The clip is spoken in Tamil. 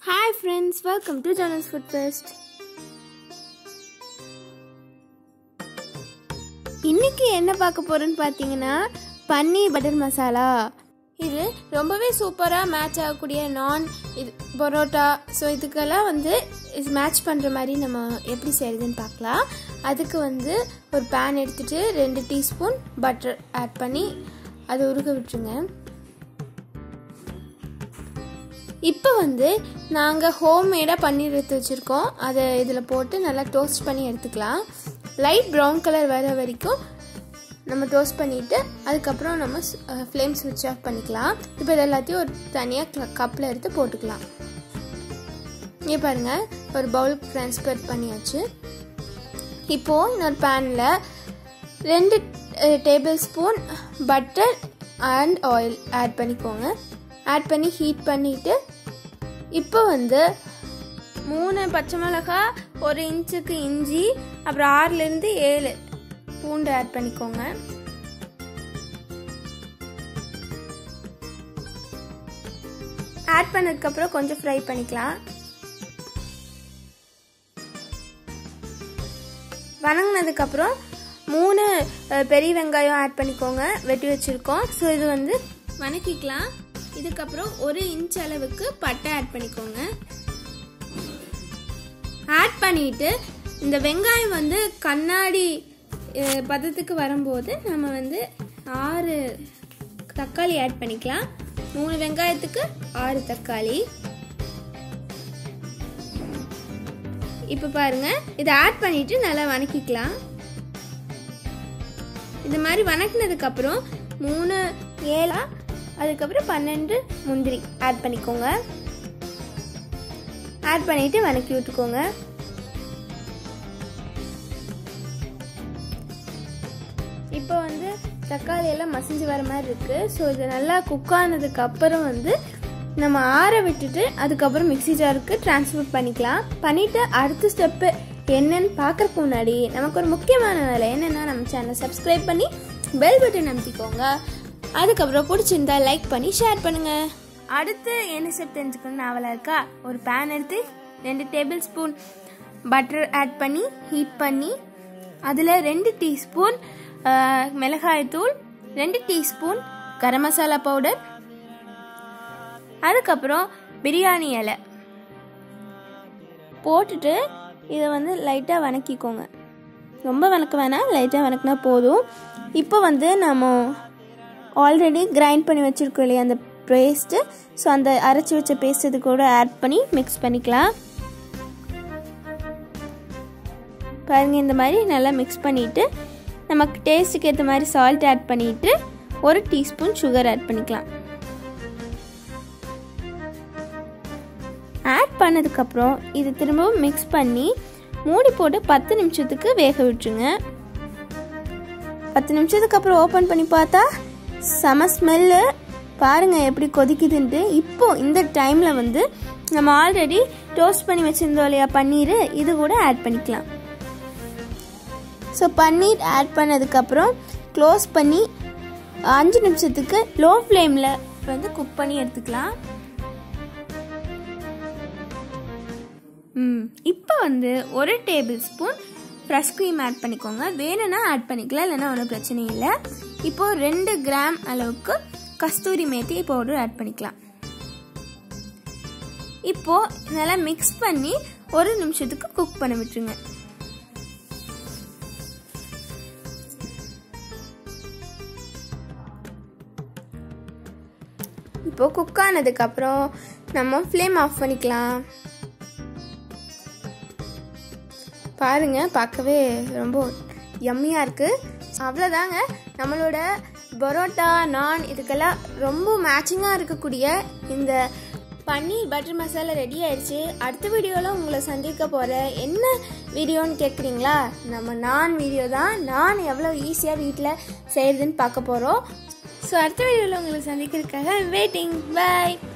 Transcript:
hi friends welcome to Janas food fest இன்னைக்கு என்ன பார்க்க போறோம்னு பார்த்தீங்கன்னா பன்னீர் பட்டர் மசாலா இது ரொம்பவே சூப்பராக மேட்ச் ஆகக்கூடிய நான் இது பரோட்டா ஸோ இதுக்கெல்லாம் வந்து மேட்ச் பண்ணுற மாதிரி நம்ம எப்படி செய்யறதுன்னு பார்க்கலாம் அதுக்கு வந்து ஒரு பேன் எடுத்துட்டு ரெண்டு டீஸ்பூன் பட்டர் ஆட் பண்ணி அதை உருக விட்டுருங்க இப்போ வந்து நாங்கள் ஹோம்மேடாக பன்னீர் எடுத்து வச்சுருக்கோம் அதை இதில் போட்டு நல்லா டோஸ்ட் பண்ணி எடுத்துக்கலாம் லைட் ப்ரௌன் கலர் வர வரைக்கும் நம்ம டோஸ்ட் பண்ணிவிட்டு அதுக்கப்புறம் நம்ம ஃப்ளேம் ஸ்விட்ச் ஆஃப் பண்ணிக்கலாம் இப்போ இது எல்லாத்தையும் ஒரு தனியாக கப்பில் எடுத்து போட்டுக்கலாம் இங்கே பாருங்கள் ஒரு பவுல் ட்ரான்ஸ்ஃபர் பண்ணியாச்சு இப்போது இன்னொரு பேனில் ரெண்டு tablespoon butter and oil add பண்ணிக்கோங்க ஆட் பண்ணி ஹீட் பண்ணிவிட்டு இப்போ வந்து மூணு பச்சை மிளகா ஒரு இன்ச்சுக்கு இஞ்சி அப்புறம் ஆறுலேருந்து ஏழு பூண்டு ஆட் பண்ணிக்கோங்க ஆட் பண்ணதுக்கப்புறம் கொஞ்சம் ஃப்ரை பண்ணிக்கலாம் வணங்கினதுக்கப்புறம் மூணு பெரிய வெங்காயம் ஆட் பண்ணிக்கோங்க வெட்டி வச்சுருக்கோம் ஸோ இது வந்து வணக்கிக்கலாம் இதுக்கப்புறம் ஒரு இன்ச் அளவுக்கு பட்டை ஆட் பண்ணிக்கோங்க ஆட் பண்ணிட்டு இந்த வெங்காயம் வந்து கண்ணாடி பதத்துக்கு வரும்போது நம்ம வந்து ஆறு தக்காளி ஆட் பண்ணிக்கலாம் மூணு வெங்காயத்துக்கு ஆறு தக்காளி இப்போ பாருங்க இதை ஆட் பண்ணிட்டு நல்லா வணக்கிக்கலாம் இது மாதிரி வணக்கினதுக்கு அப்புறம் மூணு ஏழா அதுக்கப்புறம் பன்னெண்டு முந்திரி ஆட் பண்ணிக்கோங்க ஆட் பண்ணிட்டு வணக்கி விட்டுக்கோங்க இப்போ வந்து தக்காளி எல்லாம் மசிஞ்சு வர மாதிரி இருக்கு ஸோ இது நல்லா குக் ஆனதுக்கு அப்புறம் வந்து நம்ம ஆற விட்டுட்டு அதுக்கப்புறம் மிக்சி ஜாருக்கு டிரான்ஸ்ஃபர் பண்ணிக்கலாம் பண்ணிட்டு அடுத்த ஸ்டெப்பு என்னன்னு பார்க்கறதுக்கு முன்னாடி நமக்கு ஒரு முக்கியமான வேலை என்னென்னா நம்ம சேனலை சப்ஸ்கிரைப் பண்ணி பெல் பட்டன் அமைத்திக்கோங்க அதுக்கப்புறம் பிடிச்சிருந்தா லைக் பண்ணி ஷேர் பண்ணுங்க அடுத்து என்ன ஸ்டெப் தெரிஞ்சுக்கணும்னு ஆவலா இருக்கா ஒரு பேன் எடுத்து ரெண்டு டேபிள் ஸ்பூன் பட்டர் ஆட் பண்ணி ஹீட் பண்ணி அதில் ரெண்டு டீஸ்பூன் மிளகாய்த்தூள் ரெண்டு டீஸ்பூன் கரம் மசாலா பவுடர் அதுக்கப்புறம் பிரியாணி இலை போட்டுட்டு இதை வந்து லைட்டாக வணக்கிக்கோங்க ரொம்ப வணக்க வேணாம் லைட்டாக வணக்கினா போதும் இப்போ வந்து நம்ம ஆல்ரெடி கிரைண்ட் பண்ணி வச்சுருக்கோம் இல்லையா அந்த பேஸ்ட்டு ஸோ அந்த அரைச்சி வச்ச பேஸ்ட் இது கூட ஆட் பண்ணி மிக்ஸ் பண்ணிக்கலாம் பாருங்கள் இந்த மாதிரி நல்லா மிக்ஸ் பண்ணிவிட்டு நமக்கு டேஸ்ட்டுக்கு ஏற்ற மாதிரி சால்ட் ஆட் பண்ணிவிட்டு ஒரு டீஸ்பூன் சுகர் ஆட் பண்ணிக்கலாம் ஆட் பண்ணதுக்கப்புறம் இது திரும்பவும் மிக்ஸ் பண்ணி மூடி போட்டு பத்து நிமிஷத்துக்கு வேக விட்டுருங்க பத்து நிமிஷத்துக்கு அப்புறம் ஓப்பன் பண்ணி பார்த்தா செம ஸ்மெல்லு பாருங்கள் எப்படி கொதிக்குதுன்ட்டு இப்போ இந்த டைமில் வந்து நம்ம ஆல்ரெடி டோஸ்ட் பண்ணி வச்சுருந்தோம் இல்லையா பன்னீர் இது கூட ஆட் பண்ணிக்கலாம் ஸோ பன்னீர் ஆட் பண்ணதுக்கப்புறம் க்ளோஸ் பண்ணி அஞ்சு நிமிஷத்துக்கு லோ ஃப்ளேமில் வந்து குக் பண்ணி எடுத்துக்கலாம் ம் இப்போ வந்து ஒரு tablespoon fresh cream add பண்ணிக்கோங்க வேணும்னா ஆட் பண்ணிக்கலாம் இல்லைன்னா ஒன்றும் பிரச்சனை இல்லை இப்போ ரெண்டு கிராம் அளவுக்கு கஸ்தூரி மேத்தி பவுடர் ஆட் பண்ணிக்கலாம் இப்போ நல்லா மிக்ஸ் பண்ணி ஒரு நிமிஷத்துக்கு குக் பண்ண விட்டுருங்க இப்போ குக் ஆனதுக்கப்புறம் நம்ம ஃப்ளேம் ஆஃப் பண்ணிக்கலாம் பாருங்க பார்க்கவே ரொம்ப யம்மியாக இருக்குது அவ்வளோதாங்க நம்மளோட பரோட்டா நான் இதுக்கெல்லாம் ரொம்ப மேட்சிங்காக இருக்கக்கூடிய இந்த பன்னீர் பட்டர் மசாலா ரெடி ஆயிடுச்சு அடுத்த வீடியோவில் உங்களை சந்திக்க போகிற என்ன வீடியோன்னு கேட்குறீங்களா நம்ம நான் வீடியோ தான் நான் எவ்வளோ ஈஸியாக வீட்டில் செய்கிறதுன்னு பார்க்க போகிறோம் ஸோ அடுத்த வீடியோவில் உங்களை சந்திக்கிறதுக்காக வெயிட்டிங் பாய்